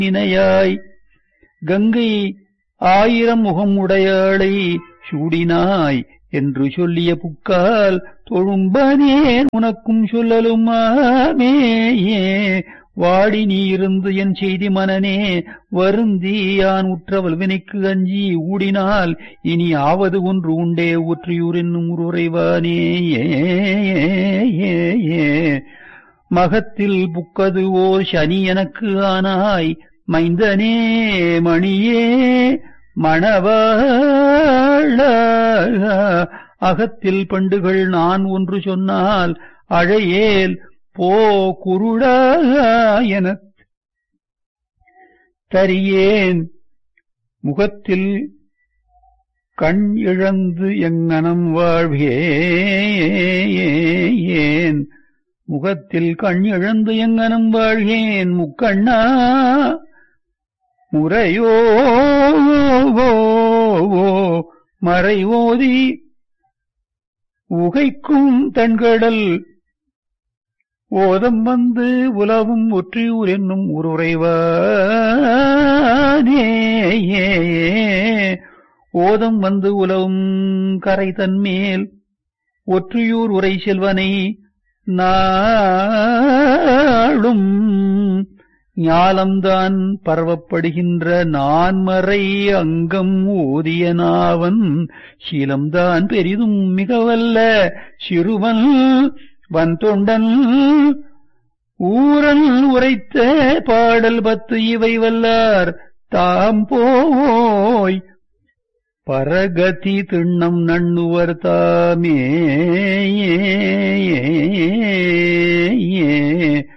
இணையாய் கங்கை ஆயிரம் முகம் உடையாளை சூடினாய் என்று சொல்லிய புக்கால் தொழும்பனேன் உனக்கும் சொல்லலுமாமேயே வாடி நீ இருந்து என் செய்தி மனனே வருந்தி யான் உற்றவள் வினைக்கு அஞ்சி ஊடினால் இனி ஆவது ஒன்று உண்டே ஒற்றியூர் என்னும் உரைவானே மகத்தில் புக்கது ஓர் சனி எனக்கு ஆனாய் மைந்தனே மணியே மணவாழ அகத்தில் பண்டுகள் நான் ஒன்று சொன்னால் அழையேல் போ குருடா எனத் தரியேன் முகத்தில் கண் இழந்து எங்கனம் வாழ்வேன் முகத்தில் கண் இழந்து எங்கனம் வாழ்கேன் முக்கண்ணா முறையோ மறைவோதி உகைக்கும் தன்கடல் ஓதம் வந்து உலவும் ஒற்றியூர் என்னும் உருறைவானே ஓதம் வந்து உலவும் கரை தன்மேல் ஒற்றியூர் உரை செல்வனை நாளும் ஞாலம்தான் பரவப்படுகின்ற நான்மறை அங்கம் ஓதிய நாவன் சீலம்தான் பெரிதும் மிகவல்ல சிறுவன் வந்தொண்டன் ஊரல் உரைத்த பாடல் பத்து இவை வல்லார் தாம் போய் பரகதி திண்ணம் நண்ணுவர் தாமே